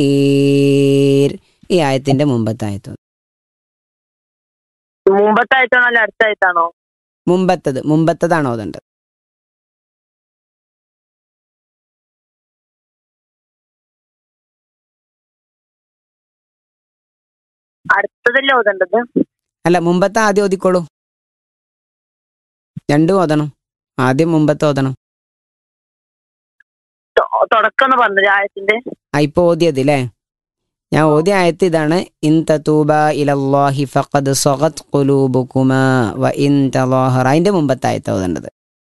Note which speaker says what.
Speaker 1: ഈ ആയത്തിന്റെ മുമ്പത്തെ ആയത്ത്
Speaker 2: മുമ്പത്തെ ആയിട്ടാണോ അല്ല അടുത്ത ആയിട്ടാണോ
Speaker 1: മുമ്പത്തത് മുമ്പത്തതാണ് ഓതേണ്ടത്
Speaker 2: അടുത്തതല്ലേ ഓതേണ്ടത്
Speaker 1: അല്ല മുമ്പത്തെ ആദ്യം ഓതിക്കോളൂ രണ്ടും ഓതണം ആദ്യം മുമ്പത്തെ ഓതണം
Speaker 2: തൊ- തുടക്കം എന്ന് പറഞ്ഞത് ആയത്തിന്റെ
Speaker 1: ആ ഇപ്പൊ ഓതിയത് അല്ലേ ഞാൻ ഓതിയ ആയത്ത് ഇതാണ് ഇൻ തതൂബ ഇലല്ലാഹി ഫഖദ് സഗത് ഖുലൂബുകുമാ വ ഇൻ തളാഹറ അതിന്റെ മുമ്പത്തെ ആയത്ത് ഓതേണ്ടത്